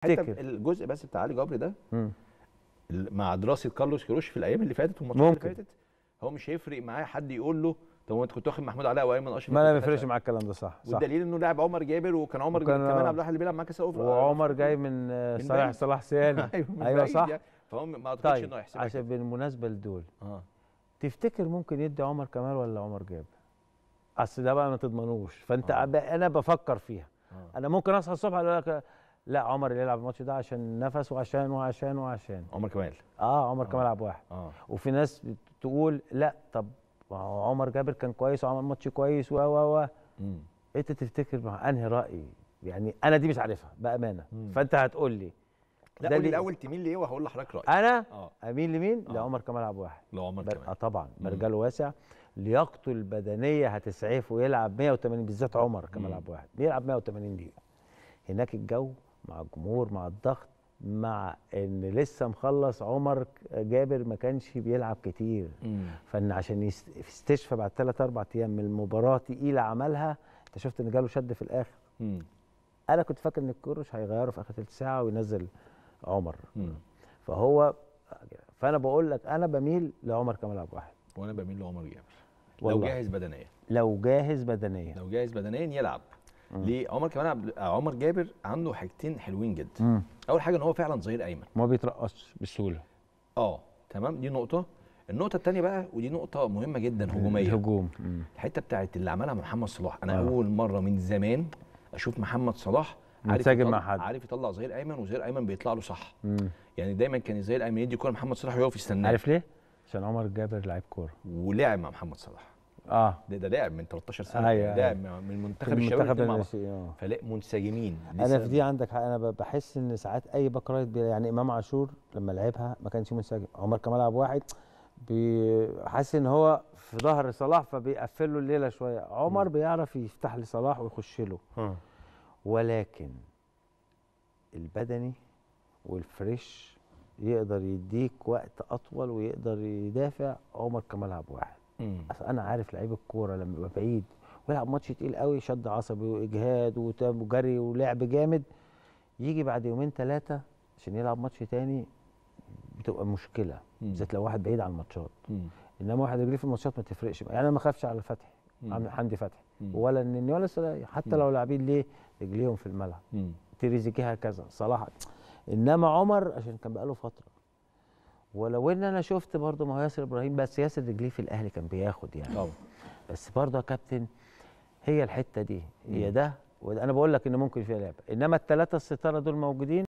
حتى تفتكر الجزء بس بتاع علي جبر ده مم. ال- مع دراسه كارلوس كيروش في الايام اللي فاتت والماتشات اللي ممكن. فاتت هو مش هيفرق معاه حد يقول له طب هو انت كنت واخد محمود علاء وايمن اشرف ما لا ما كنت بيفرقش دافع. معاك الكلام ده صح صح والدليل انه لاعب عمر جابر وكان عمر وكان- كمان عبد الواحد اللي بيلعب معاه كاس الأوروبا- وعمر جاي من آه، من صلاح بعيد. صلاح سياني ايوه من ايوه بعيد صح يعني. فهو ما اعتقدش طيب انه هيحسبها عشان كده. بالمناسبه لدول اه تفتكر ممكن يدي عمر كمال ولا عمر جابر اصل ده بقى ما تضمنوش فانت آه. آه. انا بفكر فيها آه. انا ممكن اصحى الصبح اقول لك لا عمر اللي يلعب الماتش ده عشان نفس وعشان وعشان وعشان عمر كمال اه عمر آه. كمال لعب واحد اه وفي ناس تقول لا طب ما هو عمر جابر كان كويس وعمل ماتش كويس و و و مم. انت تفتكر مع انهي راي يعني انا دي مش عارفها بامانه مم. فانت هتقول لي لا ده قول لي ليه؟ الاول تميل ليه وهقول لحضرتك رايي انا اه اميل لمين آه. لعمر كمال لعب واحد لو عمر بر... آه كمال طبعا مم. مرجله واسع لياقته البدنيه هتسعفه يلعب 180 بالذات عمر كمال مم. لعب واحد بيلعب 180 دقيقه هناك الجو مع الجمهور مع الضغط مع ان لسه مخلص عمر جابر ما كانش بيلعب كتير مم. فان عشان يست- يستشفى بعد 3 4 ايام من المباراه تقيله عملها انت شفت ان جاله شد في الاخر مم. انا كنت فاكر ان الكروش هيغيره في اخر ثلث ساعه وينزل عمر مم. فهو فانا بقول لك انا بميل لعمر كمال عبد الواحد وانا بميل لعمر جابر لو والله. جاهز بدنيا لو جاهز بدنيا لو جاهز بدنيا يلعب ليه عمر كمان عبد عمر جابر عنده حاجتين حلوين جدا مم. اول حاجه ان هو فعلا ظهير ايمن ما بيترقصش بسهوله اه تمام دي نقطه النقطه الثانيه بقى ودي نقطه مهمه جدا هجوميه الهجوم مم. الحته بتاعت اللي عملها محمد صلاح انا آه. اول مره من زمان اشوف محمد صلاح منسجم يطلع- مع حد. عارف يطلع ظهير ايمن وظهير ايمن بيطلع له صح مم. يعني دايما كان الظهير الايمن يدي كوره محمد صلاح ويقف يستناه عارف ليه؟ عشان عمر جابر لعيب كوره ولعب مع محمد صلاح اه ده ده لاعب من 13 سنه أيوة، لاعب من منتخب في الشباب المنتخب الاتنين مع بعض. الناشئين اه فلا منسجمين انا لسه- في دي عندك حق انا ب- بحس ان ساعات اي باك رايت بي- يعني امام عاشور لما لعبها ما كانش منسجم عمر كمال عبد واحد حاسس ان هو في ظهر صلاح فبيقفل له الليله شويه عمر بيعرف يفتح لصلاح ويخش له آه. ولكن البدني والفريش يقدر يديك وقت اطول ويقدر يدافع عمر كمال عبد واحد مم. اصل انا عارف لعيب الكوره لما يبقى بعيد ويلعب ماتش تقيل قوي شد عصبي واجهاد وتام وجري ولعب جامد يجي بعد يومين ثلاثه عشان يلعب ماتش تاني بتبقى مشكله مم. بالذات لو واحد بعيد عن الماتشات مم. انما واحد رجليه في الماتشات ما تفرقش يعني انا ما اخافش على فتحي مم. عم- حمدي فتحي مم. ولا النني ولا السلاي حتى مم. لو لاعبين ليه رجليهم في الملعب مم. تريزيجيه هكذا صلاح انما عمر عشان كان بقاله فتره ولو ان انا شفت برضه ما هو ياسر ابراهيم بس ياسر رجليه في الاهلي كان بياخد يعني طبعا بس برضه يا كابتن هي الحته دي هي مم. ده وده انا بقول لك ان ممكن فيها لعبه انما الثلاثه الستاره دول موجودين